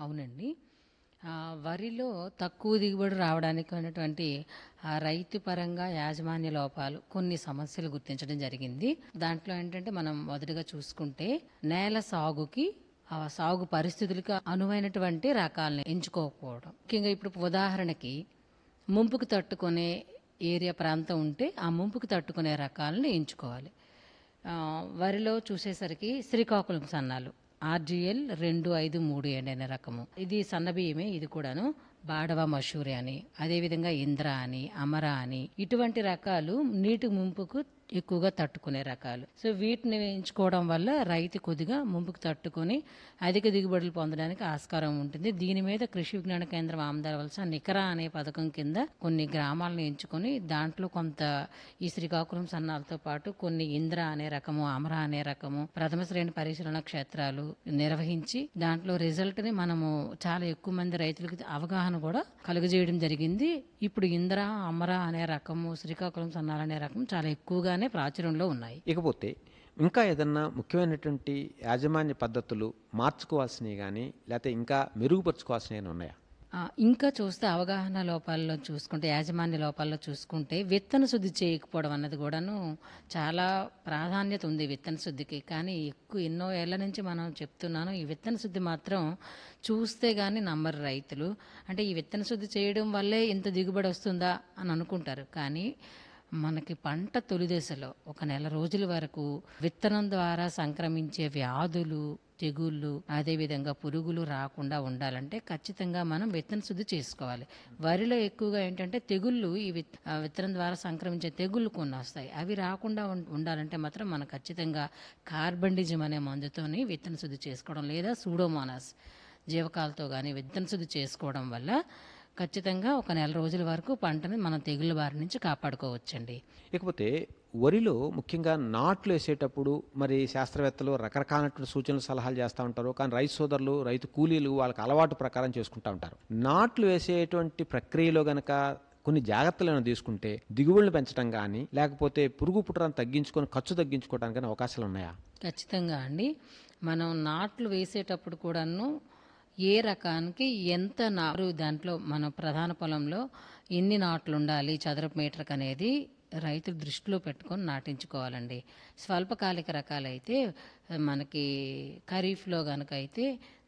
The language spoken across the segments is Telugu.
అవునండి. ఆహ్, వరిలో తక్కువ దిగుబడి రావడానికి ఉన్నటువంటి ఆహ్, రైతు పరంగా యాజమాన్య లోపాలు కొన్ని సమస్యలు గుర్తించడం జరిగింది. దాంట్లో ఏంటంటే మనం మొదటగా చూసుకుంటే నేల సాగుకి ఆ సాగు పరిస్థితులకు అనువైనటువంటి రకాలను ఎంచుకోకపోవడం. ముఖ్యంగా ఇప్పుడు ఉదాహరణకి ముంపుకు తట్టుకునే ఏరియా ప్రాంతం ఉంటే ఆ ముంపుకు తట్టుకునే రకాలను ఎంచుకోవాలి. ఆహ్, వరిలో చూసేసరికి శ్రీకాకుళం సన్నాలు ఆర్‌జీఎల్ 2537 అనే రకము. ఇది సన్న బియ్యమే ఇది కూడాను. బాడవ మషూరి అని, అదేవిధంగా ఇంద్ర అని, అమర అని ఇటువంటి రకాలు నీటి ముంపుకు ఎక్కువగా తట్టుకునే రకాలు. సో, వీటిని ఎంచుకోవడం వల్ల రైతు కొద్దిగా ముంపుకు తట్టుకొని అధిక దిగుబడులు పొందడానికి ఆస్కారం ఉంటుంది. దీని మీద కృషి విజ్ఞాన కేంద్రం ఆమదాల నికర అనే పథకం కింద కొన్ని గ్రామాలను ఎంచుకొని దాంట్లో కొంత ఈ శ్రీకాకుళం సన్నాలతో పాటు కొన్ని ఇంద్ర అనే రకము, అమర అనే రకము ప్రథమ శ్రేణి పరిశీలన క్షేత్రాలు నిర్వహించి దాంట్లో రిజల్ట్ ని మనము చాలా ఎక్కువ మంది రైతులకు అవగాహన కూడా కలుగజేయడం జరిగింది. ఇప్పుడు ఇంద్ర, అమర అనే రకము, శ్రీకాకుళం సన్నాలు అనే రకం చాలా ఎక్కువగానే ప్రాచుర్యంలో ఉన్నాయి. ఇకపోతే ఇంకా ఏదన్నా ముఖ్యమైనటువంటి యాజమాన్య పద్ధతులు మార్చుకోవాల్సినవి గానీ, లేతే ఇంకా మెరుగుపరుచుకోవాల్సినవి ఉన్నాయా? ఆ! ఇంకా చూస్తే అవగాహన లోపాల్లో చూసుకుంటే, యాజమాన్య లోపాల్లో చూసుకుంటే విత్తన శుద్ధి చేయకపోవడం అన్నది కూడాను చాలా ప్రాధాన్యత ఉంది విత్తన శుద్ధికి. కానీ ఎక్కువ ఎన్నో ఏళ్ల నుంచి మనం చెప్తున్నాను. ఈ విత్తన శుద్ధి మాత్రం చూస్తే గాని నమ్మరు రైతులు. అంటే ఈ విత్తన శుద్ధి చేయడం వల్లే ఇంత దిగుబడి వస్తుందా అని అనుకుంటారు. కానీ మనకి పంట తొలి దశలో ఒక నెల రోజుల వరకు విత్తనం ద్వారా సంక్రమించే వ్యాధులు, తెగుళ్ళు, అదేవిధంగా పురుగులు రాకుండా ఉండాలంటే ఖచ్చితంగా మనం విత్తన శుద్ధి చేసుకోవాలి. వరిలో ఎక్కువగా ఏంటంటే తెగుళ్ళు ఈ విత్ ఆహ్, విత్తనం ద్వారా సంక్రమించే తెగుళ్ళు కొన్ని వస్తాయి. అవి రాకుండా ఉం ఉండాలంటే మాత్రం మనం ఖచ్చితంగా కార్బండిజం అనే మందుతోని విత్తన శుద్ధి చేసుకోవడం లేదా సూడోమోనాస్ జీవకాలతో గాని విత్తన శుద్ధి చేసుకోవడం వల్ల ఖచ్చితంగా ఒక నెల రోజుల వరకు పంటని మనం తెగుళ్ళ బారి నుంచి కాపాడుకోవచ్చండి. ఇకపోతే వరిలో ముఖ్యంగా నాట్లు వేసేటప్పుడు మరి శాస్త్రవేత్తలు రకరకాలైనటువంటి సూచనలు, సలహాలు చేస్తా ఉంటారు. కానీ రైతు సోదరులు, రైతు కూలీలు వాళ్ళకి అలవాటు ప్రకారం చేసుకుంటా ఉంటారు. నాట్లు వేసేటువంటి ప్రక్రియలో గనక కొన్ని జాగ్రత్తలను తీసుకుంటే దిగుబడులు పెంచడం గానీ, లేకపోతే పురుగు పుట్రను తగ్గించుకొని ఖర్చు తగ్గించుకోవడానికి గానీ అవకాశాలు ఉన్నాయా? ఖచ్చితంగా అండి. మనం నాట్లు వేసేటప్పుడు కూడాను ఏ రకానికి ఎంత నారు దాంట్లో మన ప్రధాన పొలంలో ఎన్ని నాట్లు ఉండాలి చదరపు మీటర్‌కి అనేది రైతులు దృష్టిలో పెట్టుకొని నాటించుకోవాలండి. స్వల్పకాలిక రకాలైతే మనకి ఖరీఫ్‌లో గనక అయితే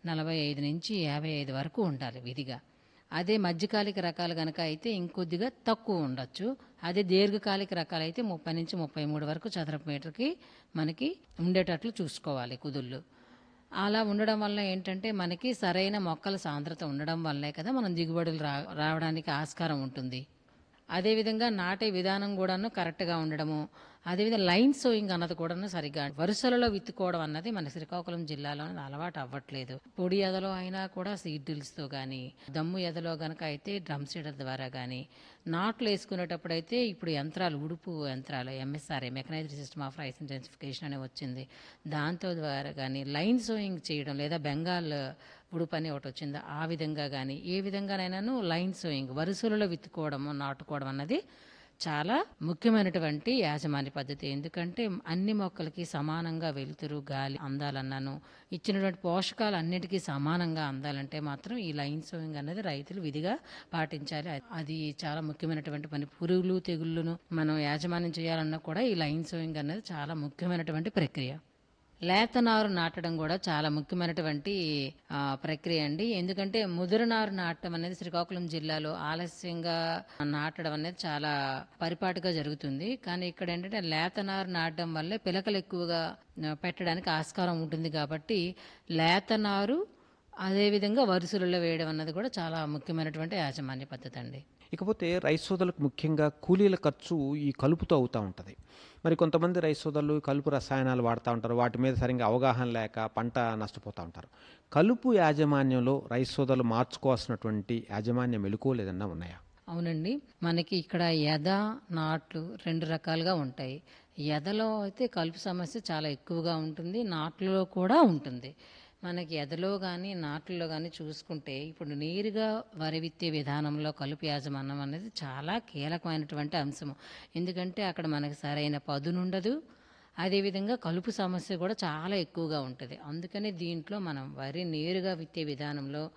45-55 వరకు ఉండాలి విధిగా. అదే మధ్యకాలిక రకాలు గనక అయితే ఇంకొద్దిగా తక్కువ ఉండొచ్చు. అదే దీర్ఘకాలిక రకాలైతే 30-33 వరకు చదరపు మీటర్‌కి మనకి ఉండేటట్లు చూసుకోవాలి కుదుళ్ళు. అలా ఉండడం వల్ల ఏంటంటే మనకి సరైన మొక్కల సాంద్రత ఉండడం వల్లే కదా మనం దిగుబడులు రా రావడానికి ఆస్కారం ఉంటుంది. అదేవిధంగా నాటే విధానం కూడాను కరెక్ట్‌గా ఉండడము, అదేవిధంగా లైన్ సోయింగ్ అన్నది కూడాను సరిగ్గా వరుసలలో విత్తుకోవడం అన్నది మన శ్రీకాకుళం జిల్లాలో అలవాటు అవ్వట్లేదు. పొడి ఎదలో అయినా కూడా సీడ్ డ్రిల్స్‌తో గానీ, దమ్ము ఎదలో గనక అయితే డ్రమ్ సీడర్ ద్వారా గానీ, నాట్లు వేసుకునేటప్పుడైతే ఇప్పుడు యంత్రాలు ఉడుపు యంత్రాలు MSRI mechanised system of rice intensification అని వచ్చింది. దాంతో ద్వారా గానీ లైన్ సోయింగ్ చేయడం లేదా బెంగాల్ ఉడుపు అని ఒకటి వచ్చింది. ఆ విధంగా గానీ ఏ విధంగానైనాను లైన్ సోయింగ్ వరుసలలో విత్తుకోవడము, నాటుకోవడం అన్నది చాలా ముఖ్యమైనటువంటి యాజమాన్య పద్ధతి. ఎందుకంటే అన్ని మొక్కలకి సమానంగా వెలుతురు, గాలి అందాలన్నాను, ఇచ్చినటువంటి పోషకాలు అన్నిటికీ సమానంగా అందాలంటే మాత్రం ఈ లైన్ సోయింగ్ అనేది రైతులు విధిగా పాటించాలి. అది చాలా ముఖ్యమైనటువంటి పని. పురుగులు, తెగుళ్ళను మనం యాజమాన్యం చేయాలన్నా కూడా ఈ లైన్ సోయింగ్ అనేది చాలా ముఖ్యమైనటువంటి ప్రక్రియ. లేత నారు నాటడం కూడా చాలా ముఖ్యమైనటువంటి ఆహ్, ప్రక్రియ అండి. ఎందుకంటే ముదురు నారు నాటడం అనేది శ్రీకాకుళం జిల్లాలో ఆలస్యంగా నాటడం అనేది చాలా పరిపాటుగా జరుగుతుంది. కానీ ఇక్కడ ఏంటంటే లేత నారు నాటడం వల్లే పిలకలు ఎక్కువగా ఆహ్, పెట్టడానికి ఆస్కారం ఉంటుంది కాబట్టి లేత నారు అదేవిధంగా వరుసలలో వేయడం అన్నది కూడా చాలా ముఖ్యమైనటువంటి యాజమాన్య పద్ధతి అండి. ఇకపోతే రైతు సోదరులకు ముఖ్యంగా కూలీల ఖర్చు ఈ కలుపుతో అవుతా ఉంటది. మరి కొంతమంది రైతు సోదరులు కలుపు రసాయనాలు వాడతా ఉంటారు. వాటి మీద సరిగ్గా అవగాహన లేక పంట నష్టపోతా ఉంటారు. కలుపు యాజమాన్యంలో రైతు సోదరులు మార్చుకోవాల్సినటువంటి యాజమాన్య మెళకువలు ఏదన్నా ఉన్నాయా? అవునండి. మనకి ఇక్కడ ఎద, నాట్లు 2 రకాలుగా ఉంటాయి. ఎదలో అయితే కలుపు సమస్య చాలా ఎక్కువగా ఉంటుంది. నాట్లలో కూడా ఉంటుంది. మనకి ఎదలో గానీ, నాట్లలో గానీ చూసుకుంటే ఇప్పుడు నేరుగా వరి విత్తే విధానంలో కలుపు యాజమాన్యం అనేది చాలా కీలకమైనటువంటి అంశము. ఎందుకంటే అక్కడ మనకి సరైన పదునుండదు. అదేవిధంగా కలుపు సమస్య కూడా చాలా ఎక్కువగా ఉంటది. అందుకని దీంట్లో మనం వరి నేరుగా విత్తే విధానంలో